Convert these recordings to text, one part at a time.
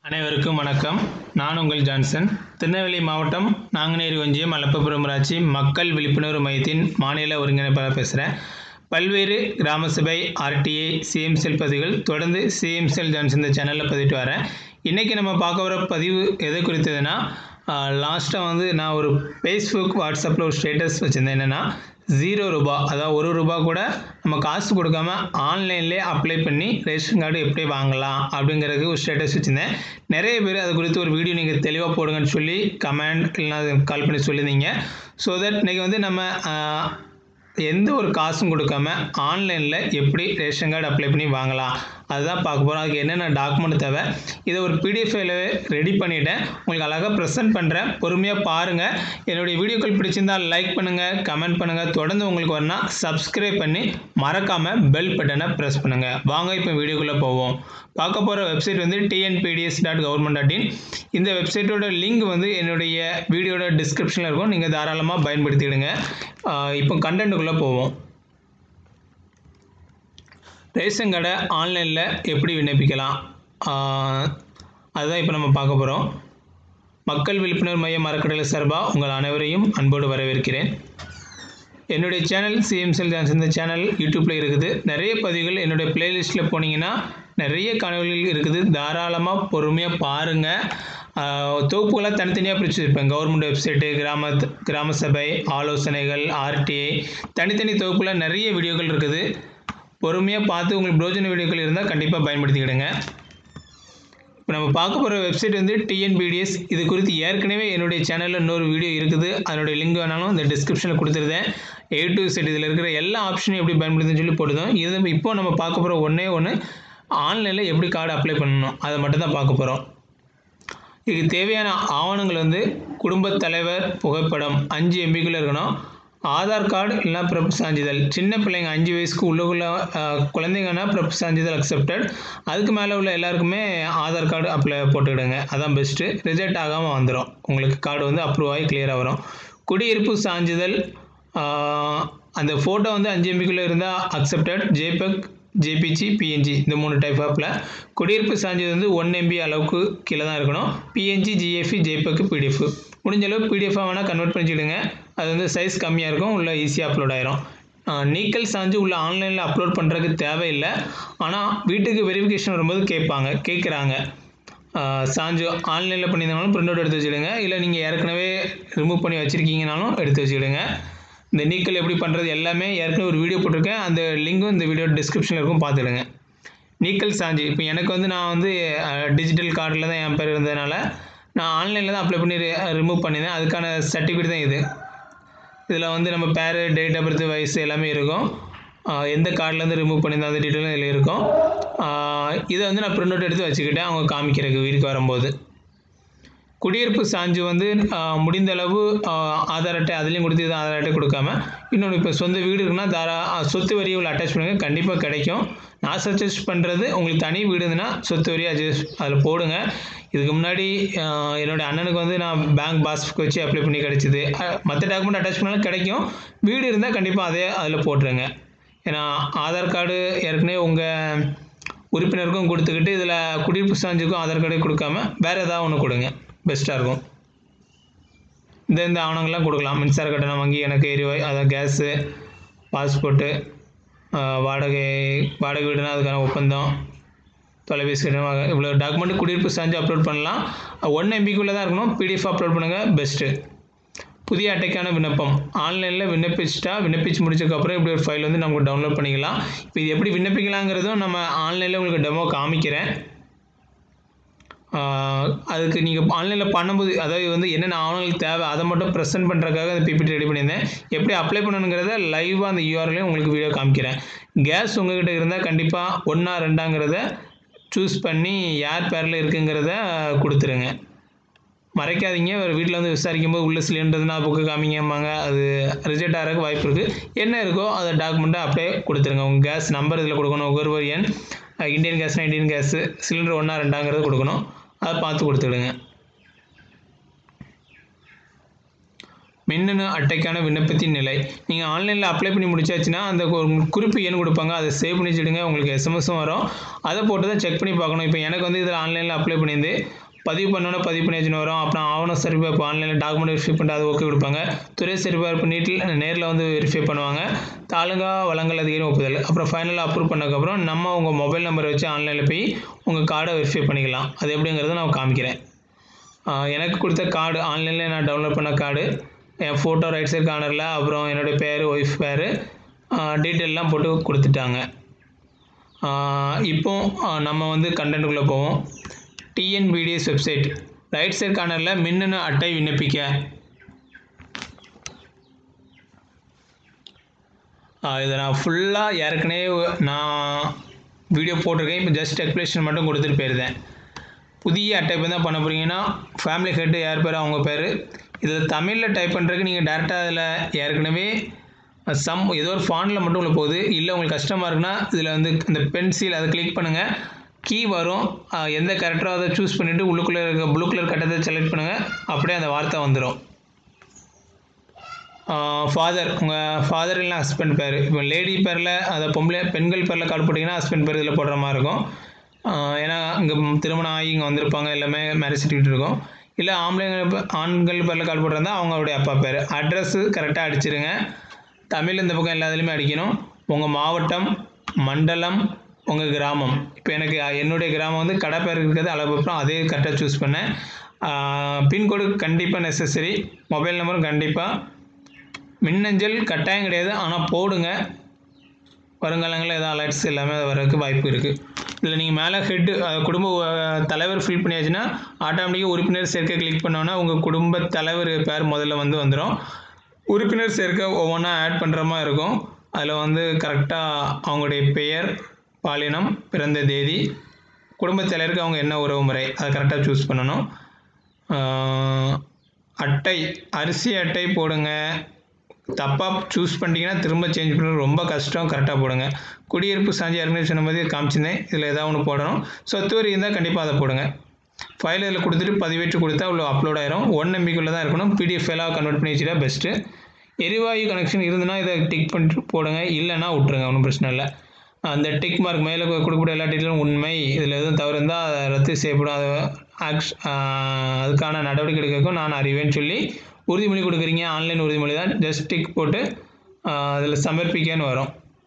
அனைவருக்கும் வணக்கம் நான் உங்கள் ஜான்சன் திருநெல்வேலி மாவட்டம் நாங்குநேரி ஒன்றியம் மலப்பபுரம் ஊராட்சி மக்கள் விழிப்புணர்வு மையத்தின் மாநில ஒருங்கிணைப்பாளர் பேசுகிறேன் பல்வேறு கிராம சபை ஆர்டிஐ சிஎம்செல் பதிவுகள் தொடர்ந்து சிஎம்செல் ஜான்சன் இந்த சேனலில் பதிவிட்டு வரேன் இன்றைக்கி நம்ம பார்க்க வர பதிவு எதை குறித்ததுன்னா லாஸ்ட்டாக வந்து நான் ஒரு ஃபேஸ்புக் வாட்ஸ்அப்பில் ஒரு ஸ்டேட்டஸ் வச்சுருந்தேன் என்னென்னா ஜீரோ ரூபா அதாவது ஒரு ரூபா கூட நம்ம காசு கொடுக்காம ஆன்லைன்லேயே அப்ளை பண்ணி ரேஷன் கார்டு எப்படி வாங்கலாம் அப்படிங்கிறதுக்கு ஒரு ஸ்டேட்டஸ் வச்சுருந்தேன் நிறைய பேர் அது குறித்து ஒரு வீடியோ நீங்கள் தெளிவாக போடுங்கன்னு சொல்லி கமெண்ட் இல்லைனா கால் பண்ணி சொல்லியிருந்தீங்க ஸோ தட் இன்றைக்கி வந்து நம்ம ஆஹ், எந்த ஒரு காசும் கொடுக்காம ஆன்லைனில் எப்படி ரேஷன் கார்டு அப்ளை பண்ணி வாங்கலாம் அதுதான் பார்க்க போகிறோம் அதுக்கு என்னென்ன டாக்குமெண்ட் தேவை இதை ஒரு பிடிஎஃப் ரெடி பண்ணிவிட்டேன் உங்களுக்கு அழகாக ப்ரெசென்ட் பண்ணுறேன் பொறுமையாக பாருங்கள் என்னுடைய வீடியோக்கள் பிடிச்சிருந்தால் லைக் பண்ணுங்கள் கமெண்ட் பண்ணுங்கள் தொடர்ந்து உங்களுக்கு வரனா சப்ஸ்கிரைப் பண்ணி மறக்காமல் பெல் பட்டனை ப்ரெஸ் பண்ணுங்கள் வாங்க இப்போ வீடியோக்குள்ளே போவோம் பார்க்க போகிற வெப்சைட் வந்து TNPDS dot government dot in இந்த வெப்சைட்டோட லிங்க் வந்து என்னுடைய வீடியோட டிஸ்கிரிப்ஷனில் இருக்கும் நீங்கள் தாராளமாக பயன்படுத்திடுங்க ஆஹ் இப்போ கண்டென்ட்டுக்குள்ளே போவோம் ரேஷன் கடை ஆன்லைனில் எப்படி விண்ணப்பிக்கலாம் ஆஹ் அதுதான் இப்போ நம்ம பார்க்க போகிறோம் மக்கள் விழிப்புணர்வு மையம் அறக்கட்டளை சார்பாக உங்கள் அனைவரையும் அன்போடு வரவேற்கிறேன் என்னுடைய சேனல் சிஎம்செல் டான்ஸ் இந்த சேனல் யூடியூப்பில் இருக்குது நிறைய பதிவுகள் என்னுடைய பிளேலிஸ்ட்டில் போனீங்கன்னா நிறைய காணொலிகள் இருக்குது தாராளமாக பொறுமையாக பாருங்கள் தொகுப்புகளாக தனித்தனியாக பிரித்து வச்சுருப்பேன் கவர்மெண்ட் வெப்சைட்டு கிராம கிராம சபை ஆலோசனைகள் ஆர்டிஐ தனித்தனி தொகுப்பில் நிறைய வீடியோக்கள் இருக்குது பொறுமையாக பார்த்து உங்களுக்கு பிரோஜன வீடியோக்கள் இருந்தால் கண்டிப்பாக பயன்படுத்திக்கிடுங்க இப்போ நம்ம பார்க்க போகிற வெப்சைட் வந்து டிஎன்பிடிஎஸ் இது குறித்து ஏற்கனவே என்னுடைய சேனலில் இன்னொரு வீடியோ இருக்குது அதனுடைய லிங்க் வேணாலும் இந்த டிஸ்கிரிப்ஷனில் கொடுத்துருந்தேன் ஏ டு செட் இதில் இருக்கிற எல்லா ஆப்ஷனையும் எப்படி பயன்படுத்துன்னு சொல்லி போட்டுதான் இது இப்போ நம்ம பார்க்க போகிற ஒன்றே ஒன்று ஆன்லைனில் எப்படி கார்டு அப்ளை பண்ணணும் அதை மட்டும் தான் பார்க்க போகிறோம் இதுக்கு தேவையான ஆவணங்கள் வந்து குடும்பத் தலைவர் புகைப்படம் அஞ்சு எம்பிக்குள்ளே இருக்கணும் ஆதார் கார்டு இல்லைனா பிறப்பு சான்றிதழ் சின்ன பிள்ளைங்க அஞ்சு வயசுக்கு உள்ளுக்குள்ள அஹ், குழந்தைங்கன்னா பிறப்பு சான்றிதழ் அக்செப்டட் அதுக்கு மேலே உள்ள எல்லாருக்குமே ஆதார் கார்டு அப்ளை போட்டுக்கிடுங்க அதான் பெஸ்ட்டு ரிஜெக்ட் ஆகாமல் வந்துடும் உங்களுக்கு கார்டு வந்து அப்ரூவ் ஆகி கிளியராக வரும் குடியிருப்பு சான்றிதழ் ஆஹ், அந்த ஃபோட்டோ வந்து அஞ்சு எம்பிக்குள்ளே இருந்தால் அக்செப்டட் ஜேபெக் ஜேபிஜி பிஎன்ஜி இந்த மூணு டைப் ஆப்பில் குடியிருப்பு சான்றிதழ் வந்து ஒன் எம்பி அளவுக்கு கீழே தான் இருக்கணும் பிஎன்ஜி ஜிஎஃப்இ ஜேபெக் பிடிஎஃப் முடிஞ்ச அளவு பிடிஎஃபாக வேணால் கன்வெர்ட் பண்ணிச்சிடுங்க அது வந்து சைஸ் கம்மியாக இருக்கும் உள்ள ஈஸியாக அப்லோட் ஆயிரும் ஆஹ், நீக்கல் சாஞ்சு உள்ள ஆன்லைனில் அப்லோட் பண்ணுறதுக்கு தேவையில்லை ஆனால் வீட்டுக்கு வெரிஃபிகேஷன் வரும்போது கேட்பாங்க கேட்குறாங்க சாஞ்சு ஆன்லைனில் பண்ணியிருந்தாலும் பிரிண்ட் அவுட் எடுத்து வச்சுடுங்க இல்லை நீங்கள் ஏற்கனவே ரிமூவ் பண்ணி வச்சுருக்கீங்கனாலும் எடுத்து வச்சுக்கிடுங்க இந்த நீக்கல் எப்படி பண்ணுறது எல்லாமே ஏற்கனவே ஒரு வீடியோ போட்டிருக்கேன் அந்த லிங்க்கும் இந்த வீடியோ டிஸ்கிரிப்ஷனில் இருக்கும் பார்த்துடுங்க நீக்கல் சாஞ்சு இப்போ எனக்கு வந்து நான் வந்து டிஜிட்டல் கார்டில் தான் என் பேர் இருந்ததுனால நான் ஆன்லைனில் தான் அப்ளை பண்ணி ரிமூவ் பண்ணியிருந்தேன் அதுக்கான சர்டிஃபிகேட் தான் இது இதில் வந்து நம்ம பேர் டேட் ஆஃப் பர்த் வயசு எல்லாமே இருக்கும் ஆஹ் எந்த கார்ட்லேருந்து ரிமூவ் பண்ணியிருந்தோம் அந்த டீட்டெயிலும் இதில் இருக்கும் ஆஹ் இதை வந்து நான் பிரிண்ட் அவுட் எடுத்து வச்சுக்கிட்டேன் அவங்க காமிக்கிறதுக்கு வீட்டுக்கு வரும்போது குடியிருப்பு சான்று வந்து ஆஹ் முடிந்த அளவு ஆஹ் ஆதார் அட்டை அதுலேயும் கொடுத்து இது ஆதார் அட்டை கொடுக்காம இன்னொன்று இப்போ சொந்த வீடு இருக்குன்னா தாரா ஆஹ் சொத்து வரியை உள்ள அட்டாச் பண்ணுங்க கண்டிப்பாக கிடைக்கும் நான் சஜஸ்ட் பண்ணுறது உங்களுக்கு தனி வீடு இருந்துன்னா சொத்து வரியை அட்ஜஸ்ட் அதில் போடுங்க இதுக்கு முன்னாடி ஆஹ் என்னோட அண்ணனுக்கு வந்து நான் பேங்க் பாஸ்புக் வச்சு அப்ளை பண்ணி கிடச்சிது மற்ற டாக்குமெண்ட் அட்டாச் பண்ணாலும் கிடைக்கும் வீடு இருந்தால் கண்டிப்பாக அதே அதில் போட்டுருங்க ஏன்னா ஆதார் கார்டு ஏற்கனவே உங்கள் உறுப்பினருக்கும் கொடுத்துக்கிட்டு இதில் குடியிருப்பு சான்றுக்கும் ஆதார் கார்டே கொடுக்காம வேறு ஏதாவது ஒன்று கொடுங்க பெஸ்ட்டாக இருக்கும் இந்த இந்த ஆவணங்கள்லாம் கொடுக்கலாம் மின்சார கட்டணம் வங்கி எனக்கு எரிவாயு அதான் கேஸு பாஸ்போர்ட்டு வாடகை வாடகை வீடுனா அதுக்கான ஒப்பந்தம் தொலைபேசி கட்டணம் இவ்வளோ டாக்குமெண்ட் குடியிருப்பு சான்று அப்லோட் பண்ணலாம் ஒன் எம்பிக்குள்ளே தான் இருக்கணும் பிடிஎஃப் அப்லோட் பண்ணுங்கள் பெஸ்ட்டு புதிய அட்டைக்கான விண்ணப்பம் ஆன்லைனில் விண்ணப்பிச்சிட்டா விண்ணப்பிச்சு முடிச்சதுக்கப்புறம் இப்படி ஒரு ஃபைல் வந்து நமக்கு டவுன்லோட் பண்ணிக்கலாம் இப்போ இது எப்படி விண்ணப்பிக்கலாங்கிறதும் நம்ம ஆன்லைனில் உங்களுக்கு டெமோ காமிக்கிறேன் ஆஹ் அதுக்கு நீங்கள் ஆன்லைனில் பண்ணும்போது அதாவது வந்து என்னென்ன ஆவணங்கள் தேவை அதை மட்டும் ப்ரெசென்ட் பண்ணுறதுக்காக அந்த பிபிடி ரெடி பண்ணியிருந்தேன் எப்படி அப்ளை பண்ணணுங்கிறத லைவாக அந்த யூஆர்லையும் உங்களுக்கு வீடியோ காமிக்கிறேன் கேஸ் உங்ககிட்ட இருந்தால் கண்டிப்பாக ஒன்றா ரெண்டாங்கிறத சூஸ் பண்ணி யார் பேரில் இருக்குங்கிறத கொடுத்துருங்க மறைக்காதீங்க ஒரு வீட்டில் வந்து விசாரிக்கும் போது உள்ள சிலிண்டர்னா புக்கு காமிங்கம்பாங்க அது ரிஜெக்ட் ஆகிறதுக்கு வாய்ப்பு இருக்குது என்ன இருக்கோ அதை டாக்குமெண்ட்டை அப்படியே கொடுத்துருங்க உங்கள் கேஸ் நம்பர் இதில் கொடுக்கணும் ஒவ்வொரு எண் இந்தியன் கேஸ்னா இந்தியன் கேஸு சிலிண்டர் ஒன்றா ரெண்டாங்கிறது கொடுக்கணும் அதை பார்த்து கொடுத்துடுங்க மின்னணு அட்டைக்கான விண்ணப்பத்தின் நிலை நீங்கள் ஆன்லைனில் அப்ளை பண்ணி முடிச்சாச்சுன்னா அந்த ஒரு குறிப்பு எண் கொடுப்பாங்க அதை சேவ் பண்ணி வச்சுடுங்க உங்களுக்கு எஸ்எம்எஸும் வரும் அதை போட்டு தான் செக் பண்ணி பார்க்கணும் இப்போ எனக்கு வந்து இதில் ஆன்லைனில் அப்ளை பண்ணியிருந்து பதிவு பண்ணோன்னா பதிவு பண்ணி வச்சுன்னு வரும் அப்புறம் ஆவண சரிபார்ப்பு ஆன்லைனில் டாக்குமெண்ட் வெரிஃபை பண்ணிட்டு அது ஓகே கொடுப்பாங்க துறை சரிபார்ப்பு நீட்டில் நேரில் வந்து வெரிஃபை பண்ணுவாங்க தாலுகா வழங்கல் அதிகாரி ஒப்புதல் அப்புறம் ஃபைனலாக அப்ரூவ் பண்ணதுக்கப்புறம் நம்ம உங்கள் மொபைல் நம்பர் வச்சு ஆன்லைனில் போய் உங்கள் கார்டை வெரிஃபை பண்ணிக்கலாம் அது எப்படிங்கிறத நான் காமிக்கிறேன் ஆஹ் எனக்கு கொடுத்த கார்டு ஆன்லைனில் நான் டவுன்லோட் பண்ண கார்டு என் ஃபோட்டோ ரைட் சைடு கார்னரில் அப்புறம் என்னுடைய பேர் ஒய்ஃப் பேர் டீட்டெயிலெலாம் போட்டு கொடுத்துட்டாங்க ஆஹ் இப்போ ஆஹ் நம்ம வந்து கண்டென்ட்டுக்குள்ளே போவோம் டிஎன்பிடிஎஸ் வெப்சைட் ரைட் சைடு கார்னரில் மின்னணு அட்டை விண்ணப்பிக்க ஆஹ் இதை நான் ஃபுல்லாக ஏற்கனவே நான் வீடியோ போட்டிருக்கேன் இப்போ ஜஸ்ட் எக்ஸ்பிளேஷன் மட்டும் கொடுத்துட்டு போயிருந்தேன் புதிய அட்டை இப்போ தான் பண்ண போகிறீங்கன்னா ஃபேமிலி ஹெட்டு யார் பேர் அவங்க பேர் இதில் தமிழில் டைப் பண்ணுறதுக்கு நீங்கள் டேரெக்டாக அதில் ஏற்கனவே சம் ஏதோ ஒரு ஃபாண்டில் மட்டும் உள்ள போகுது இல்லை உங்களுக்கு கஷ்டமாக இருக்குன்னா இதில் வந்து இந்த பென்சில் அதை கிளிக் பண்ணுங்கள் கீ வரும் அஹ் எந்த கேரக்டரோ அதை சூஸ் பண்ணிவிட்டு உள்ளுக்குள்ளே இருக்க ப்ளூ கலர் கட்டத்தை செலக்ட் பண்ணுங்கள் அப்படியே அந்த வார்த்தை வந்துடும் ஃபாதர் உங்கள் ஃபாதர் இல்லைனா ஹஸ்பண்ட் பேர் இப்போ லேடி பேரில் அதை பொம்பளை பெண்கள் பேரில் கார்டு போட்டிங்கன்னா ஹஸ்பண்ட் பேர் இதில் போடுற மாதிரி இருக்கும் ஆஹ் ஏன்னா இங்கே திருமணம் ஆகி இங்கே வந்திருப்பாங்க எல்லாமே மேரேஜ் சர்டிஃபிகேட் இருக்கும் இல்லை ஆம்பளைங்க பே- ஆண்கள் பேரில் கார்டு போட்டிருந்தா அவங்களுடைய அப்பா பேர் அட்ரஸ்ஸு கரெக்டாக அடிச்சிருங்க தமிழ் இந்த பக்கம் எல்லாத்துலேயுமே அடிக்கணும் உங்கள் மாவட்டம் மண்டலம் உங்கள் கிராமம் இப்போ எனக்கு அஹ், என்னுடைய கிராமம் வந்து கடை பேர் இருக்கிறது அளவுப்புறம் அதே கரெக்டாக சூஸ் பண்ணேன் பின்கோடு கண்டிப்பாக நெசசரி மொபைல் நம்பரும் கண்டிப்பாக மின்னஞ்சல் கட்டாயம் கிடையாது ஆனால் போடுங்க வருங்காலங்களில் ஏதாவது அலர்ட்ஸ் எல்லாமே வரதுக்கு வாய்ப்பு இருக்குது இதில் நீங்கள் மேலே ஹெட்டு குடும்ப அஹ், தலைவர் ஃபில் பண்ணியாச்சுன்னா ஆட்டோமேட்டிக்காக உறுப்பினர் சேர்க்க கிளிக் பண்ணோன்னா உங்கள் குடும்ப தலைவர் பேர் முதல்ல வந்து வந்துடும் உறுப்பினர் சேர்க்க ஒவ்வொன்றா ஆட் பண்ணுற மாதிரி இருக்கும் அதில் வந்து கரெக்டாக அவங்களுடைய பெயர் பாலினம் பிறந்த தேதி குடும்பத் தலைவருக்கு அவங்க என்ன உறவு முறை அதை கரெக்டாக சூஸ் பண்ணணும் ஆஹ், அட்டை அரிசி அட்டை போடுங்க தப்பாக சூஸ் பண்ணிட்டீங்கன்னா திரும்ப சேஞ்ச் பண்ணுறது ரொம்ப கஷ்டம் கரெக்டாக போடுங்க குடியிருப்பு சாஞ்சி ஏற்கனவே சொன்ன மாதிரி காமிச்சிருந்தேன் இதில் ஏதாவது ஒன்று போடணும் சொத்து வரி இருந்தால் கண்டிப்பாக அதை போடுங்க ஃபைல் இதில் கொடுத்துட்டு பதிவேற்று கொடுத்தா உள்ள அப்லோட் ஆயிரும் ஒன் எம்பிக்குள்ளே தான் இருக்கணும் பிடிஎஃப் ஃபைலாக கன்வெர்ட் பண்ணி வச்சுட்டா பெஸ்ட்டு எரிவாயு கனெக்ஷன் இருந்ததுன்னா இதை டிக் பண்ணிட்டு போடுங்க இல்லைன்னா விட்ருங்க ஒன்றும் பிரச்சனை இல்லை அந்த டிக் மார்க் மேலே கொடுக்கக்கூடிய எல்லா டீட்டெயிலும் உண்மை இதில் எதுவும் தவறு இருந்தால் அதை ரத்து செய்யப்படும் அதை ஆக்ஷ் அதுக்கான நடவடிக்கை எடுக்கிறதுக்கும் நான் அறிவேன்னு சொல்லி உறுதிமொழி கொடுக்குறீங்க ஆன்லைன் உறுதிமொழி தான் ஜஸ்ட் டிக் போட்டு அதில் சமர்ப்பிக்கன்னு வரும்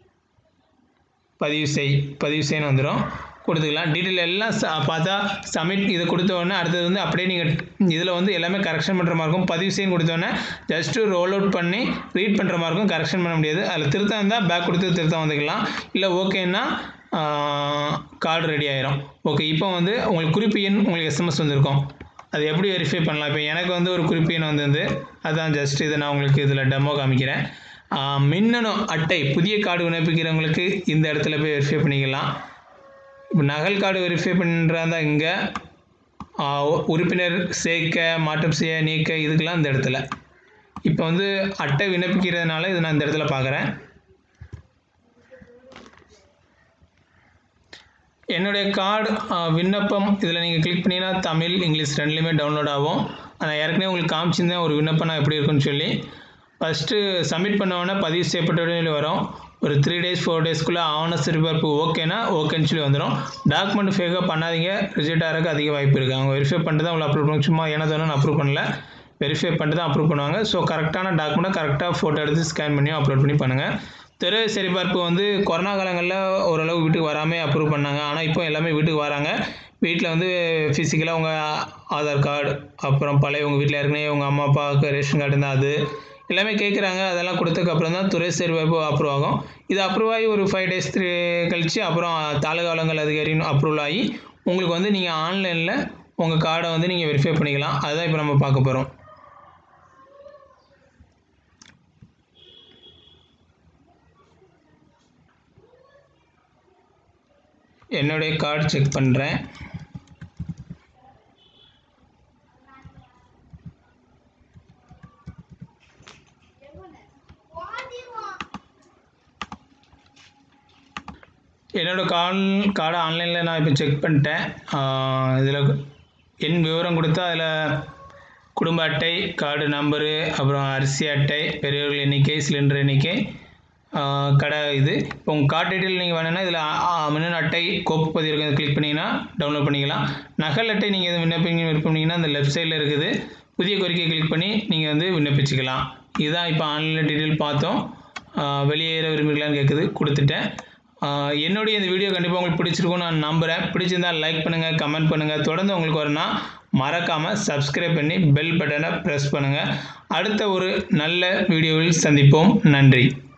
பதிவு செய் பதிவு செய்யன்னு வந்துடும் கொடுத்துக்கலாம் டீட்டெயில் எல்லாம் ச- பார்த்தா சப்மிட் இதை கொடுத்த உடனே அடுத்தது வந்து அப்படியே நீங்கள் இதில் வந்து எல்லாமே கரெக்ஷன் பண்ணுற மாதிரி இருக்கும் பதிவு செய்யன்னு கொடுத்த உடனே ஜஸ்ட்டு ரோல் அவுட் பண்ணி ரீட் பண்ணுற மாதிரி இருக்கும் கரெக்ஷன் பண்ண முடியாது அதில் திருத்தம் இருந்தால் பேக் கொடுத்து திருத்தம் வந்துக்கலாம் இல்லை ஓகேன்னா கார்டு ரெடி ஆயிரும் ஓகே இப்போ வந்து உங்களுக்கு குறிப்பு எண் உங்களுக்கு எஸ்எம்எஸ் வந்திருக்கும் அது எப்படி வெரிஃபை பண்ணலாம் இப்போ எனக்கு வந்து ஒரு குறிப்பு எண் வந்திருந்து அதான் ஜஸ்ட் இதை நான் உங்களுக்கு இதில் டெமோ காமிக்கிறேன் ஆஹ் மின்னணு அட்டை புதிய கார்டு விண்ணப்பிக்கிறவங்களுக்கு இந்த இடத்துல போய் வெரிஃபை பண்ணிக்கலாம் இப்போ நகல் கார்டு வெரிஃபை பண்ணுறதா இங்கே உறுப்பினர் சேர்க்க மாற்றம் செய்ய நீக்க இதுக்கெல்லாம் இந்த இடத்துல இப்போ வந்து அட்டை விண்ணப்பிக்கிறதுனால இது நான் இந்த இடத்துல பார்க்குறேன் என்னுடைய கார்டு விண்ணப்பம் இதில் நீங்கள் கிளிக் பண்ணினா தமிழ் இங்கிலீஷ் ரெண்டுலேயுமே டவுன்லோட் ஆகும் நான் ஏற்கனவே உங்களுக்கு காமிச்சிருந்தேன் ஒரு விண்ணப்பம் நான் எப்படி இருக்குன்னு சொல்லி ஃபஸ்ட்டு சப்மிட் பண்ண உடனே பதிவு செய்யப்பட்ட வரும் ஒரு த்ரீ டேஸ் ஃபோர் டேஸ்க்குள்ளே ஆவண சரிபார்ப்பு ஓகேனா ஓகேன்னு சொல்லி வந்துடும் டாக்குமெண்ட் ஃபேக்காக பண்ணாதீங்க ரிஜெக்ட் ஆகிறதுக்கு அதிக வாய்ப்பு இருக்குது அவங்க வெரிஃபை பண்ணிட்டு தான் உங்களை அப்ரூவ் பண்ணுவாங்க சும்மா ஏன்னா தானே அப்ரூவ் பண்ணல வெரிஃபை பண்ணிட்டு தான் அப்ரூவ் பண்ணுவாங்க ஸோ கரெக்டான டாக்குமெண்ட்டை கரெக்டாக ஃபோட்டோ எடுத்து ஸ்கேன் பண்ணி அப்லோட் பண்ணி பண்ணுங்கள் துறை சரிபார்ப்பு வந்து கொரோனா காலங்களில் ஓரளவு வீட்டுக்கு வராமல் அப்ரூவ் பண்ணாங்க ஆனால் இப்போ எல்லாமே வீட்டுக்கு வராங்க வீட்டில் வந்து ஃபிசிக்கலாக உங்கள் ஆதார் கார்டு அப்புறம் பழைய உங்கள் வீட்டில் ஏற்கனவே உங்கள் அம்மா அப்பாவுக்கு ரேஷன் கார்டு இருந்தால் அது எல்லாமே கேட்குறாங்க அதெல்லாம் கொடுத்ததுக்கப்புறம் தான் துறை சரிபார்ப்பு அப்ரூவ் ஆகும் இது அப்ரூவ் ஆகி ஒரு ஃபைவ் டேஸ் த்ரீ கழித்து அப்புறம் தாலுகா வளங்கள் அதிகாரின்னு அப்ரூவல் ஆகி உங்களுக்கு வந்து நீங்கள் ஆன்லைனில் உங்கள் கார்டை வந்து நீங்கள் வெரிஃபை பண்ணிக்கலாம் அதுதான் இப்போ நம்ம பார்க்க போகிறோம் என்னுடைய கார்டு செக் பண்ணுறேன் என்னோட கால் கார்டை ஆன்லைனில் நான் இப்போ செக் பண்ணிட்டேன் இதில் என் விவரம் கொடுத்தா அதில் குடும்ப அட்டை கார்டு நம்பரு அப்புறம் அரிசி அட்டை பெரியவர்கள் எண்ணிக்கை சிலிண்டர் எண்ணிக்கை ஆஹ் கடை இது இப்போ உங்கள் கார்டு டீட்டெயில் நீங்கள் வேணும்னா இதில் மின்னணு அட்டை கோப்பு பதிவு இருக்குது கிளிக் பண்ணிங்கன்னா டவுன்லோட் பண்ணிக்கலாம் நகல் அட்டை நீங்கள் எதுவும் விண்ணப்பிங்க விருப்பம்னீங்கன்னா அந்த லெஃப்ட் சைடில் இருக்குது புதிய கோரிக்கை கிளிக் பண்ணி நீங்கள் வந்து விண்ணப்பிச்சுக்கலாம் இதுதான் இப்போ ஆன்லைனில் டீட்டெயில் பார்த்தோம் ஆஹ் வெளியேற விரும்புகளான்னு கேட்குது கொடுத்துட்டேன் ஆஹ் என்னுடைய இந்த வீடியோ கண்டிப்பாக உங்களுக்கு பிடிச்சிருக்கும்னு நான் நம்புகிறேன் பிடிச்சிருந்தால் லைக் பண்ணுங்கள் கமெண்ட் பண்ணுங்கள் தொடர்ந்து உங்களுக்கு வரணும்னா மறக்காமல் சப்ஸ்கிரைப் பண்ணி பெல் பட்டனை ப்ரெஸ் பண்ணுங்கள் அடுத்த ஒரு நல்ல வீடியோவில் சந்திப்போம் நன்றி